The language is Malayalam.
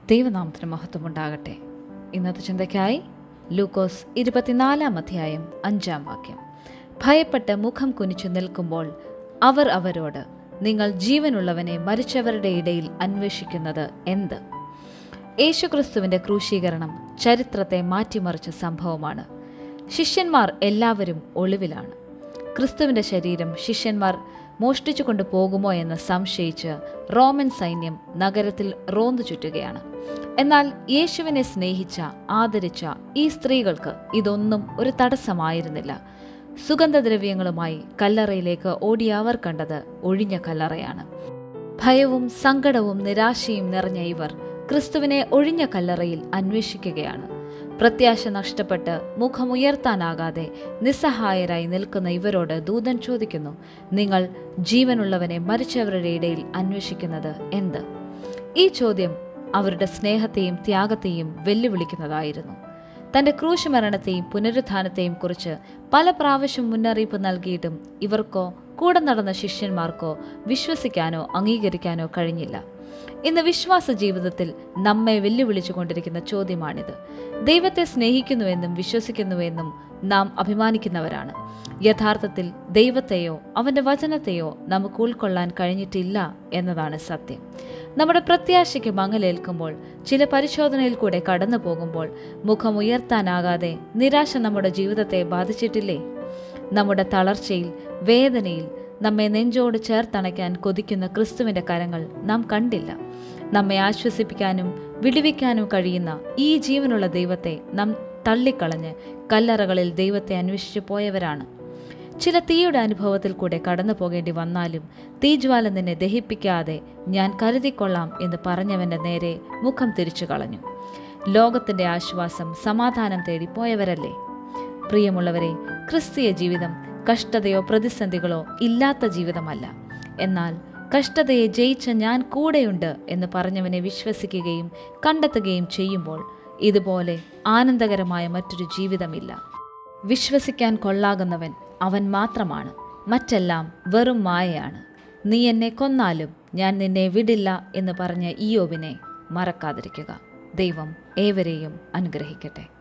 ദൈവനാമത്തിന് മഹത്വമുണ്ടാകട്ടെ ഇന്നത്തെ ചിന്തയ്ക്കായി ലൂക്കോസ് ഇരുപത്തിനാലാം അധ്യായം അഞ്ചാം വാക്യം ഭയപ്പെട്ട് മുഖം കുനിച്ചു നിൽക്കുമ്പോൾ അവർ അവരോട് നിങ്ങൾ ജീവനുള്ളവനെ മരിച്ചവരുടെ ഇടയിൽ അന്വേഷിക്കുന്നത് എന്ത് യേശുക്രിസ്തുവിൻ്റെ ക്രൂശീകരണം ചരിത്രത്തെ മാറ്റിമറിച്ച സംഭവമാണ് ശിഷ്യന്മാർ എല്ലാവരും ഒളിവിലാണ് ക്രിസ്തുവിൻ്റെ ശരീരം ശിഷ്യന്മാർ മോഷ്ടിച്ചു കൊണ്ട് പോകുമോ എന്ന് സംശയിച്ച് റോമൻ സൈന്യം നഗരത്തിൽ റോന്തു ചുറ്റുകയാണ് എന്നാൽ യേശുവിനെ സ്നേഹിച്ച ആദരിച്ച ഈ സ്ത്രീകൾക്ക് ഇതൊന്നും ഒരു തടസ്സമായിരുന്നില്ല സുഗന്ധദ്രവ്യങ്ങളുമായി കല്ലറയിലേക്ക് ഓടിയ അവർ കണ്ടത് ഒഴിഞ്ഞ കല്ലറയാണ് ഭയവും സങ്കടവും നിരാശയും നിറഞ്ഞ ഇവർ ക്രിസ്തുവിനെ ഒഴിഞ്ഞ കല്ലറയിൽ അന്വേഷിക്കുകയാണ് പ്രത്യാശ നഷ്ടപ്പെട്ട് മുഖമുയർത്താനാകാതെ നിസ്സഹായരായി നിൽക്കുന്ന ഇവരോട് ദൂതൻ ചോദിക്കുന്നു നിങ്ങൾ ജീവനുള്ളവനെ മരിച്ചവരുടെ ഇടയിൽ അന്വേഷിക്കുന്നത് എന്ത് ഈ ചോദ്യം അവരുടെ സ്നേഹത്തെയും ത്യാഗത്തെയും വെല്ലുവിളിക്കുന്നതായിരുന്നു തന്റെ ക്രൂശ് മരണത്തെയും പുനരുത്ഥാനത്തെയും കുറിച്ച് പല പ്രാവശ്യം മുന്നറിയിപ്പ് നൽകിയിട്ടും ഇവർക്കോ കൂടെ നടന്ന ശിഷ്യന്മാർക്കോ വിശ്വസിക്കാനോ അംഗീകരിക്കാനോ കഴിഞ്ഞില്ല ഇന്ന് വിശ്വാസ ജീവിതത്തിൽ നമ്മെ വെല്ലുവിളിച്ചുകൊണ്ടിരിക്കുന്ന ചോദ്യമാണിത് ദൈവത്തെ സ്നേഹിക്കുന്നുവെന്നും വിശ്വസിക്കുന്നുവെന്നും നാം അഭിമാനിക്കുന്നവരാണ് യഥാർത്ഥത്തിൽ ദൈവത്തെയോ അവൻ്റെ വചനത്തെയോ നമുക്ക് ഉൾക്കൊള്ളാൻ കഴിഞ്ഞിട്ടില്ല എന്നതാണ് സത്യം നമ്മുടെ പ്രത്യാശയ്ക്ക് മങ്ങലേൽക്കുമ്പോൾ ചില പരിശോധനയിൽ കൂടെ കടന്നു പോകുമ്പോൾ മുഖം ഉയർത്താനാകാതെ നിരാശ നമ്മുടെ ജീവിതത്തെ ബാധിച്ചിട്ടില്ലേ നമ്മുടെ തളർച്ചയിൽ വേദനയിൽ നമ്മെ നെഞ്ചോട് ചേർത്തണയ്ക്കാൻ കൊതിക്കുന്ന ക്രിസ്തുവിൻ്റെ കരങ്ങൾ നാം കണ്ടില്ല നമ്മെ ആശ്വസിപ്പിക്കാനും വിടുവിക്കാനും കഴിയുന്ന ഈ ജീവനുള്ള ദൈവത്തെ നാം തള്ളിക്കളഞ്ഞ് കല്ലറകളിൽ ദൈവത്തെ അന്വേഷിച്ചു പോയവരാണ് ചില തീയുടെ അനുഭവത്തിൽ കൂടെ കടന്നു പോകേണ്ടി വന്നാലും തീജ്വാല നിന്നെ ദഹിപ്പിക്കാതെ ഞാൻ കരുതിക്കൊള്ളാം എന്ന് പറഞ്ഞവൻ്റെ നേരെ മുഖം തിരിച്ചു കളഞ്ഞു ലോകത്തിൻ്റെ ആശ്വാസം സമാധാനം തേടി പോയവരല്ലേ പ്രിയമുള്ളവരെ ക്രിസ്തീയ ജീവിതം കഷ്ടതയോ പ്രതിസന്ധികളോ ഇല്ലാത്ത ജീവിതമല്ല എന്നാൽ കഷ്ടതയെ ജയിച്ച ഞാൻ കൂടെയുണ്ട് എന്ന് പറഞ്ഞവനെ വിശ്വസിക്കുകയും കണ്ടെത്തുകയും ചെയ്യുമ്പോൾ ഇതുപോലെ ആനന്ദകരമായ മറ്റൊരു ജീവിതമില്ല വിശ്വസിക്കാൻ കൊള്ളാകുന്നവൻ അവൻ മാത്രമാണ് മറ്റെല്ലാം വെറും മായയാണ് നീ എന്നെ കൊന്നാലും ഞാൻ നിന്നെ വിടില്ല എന്ന് പറഞ്ഞ ഈയോബിനെ മറക്കാതിരിക്കുക ദൈവം ഏവരെയും അനുഗ്രഹിക്കട്ടെ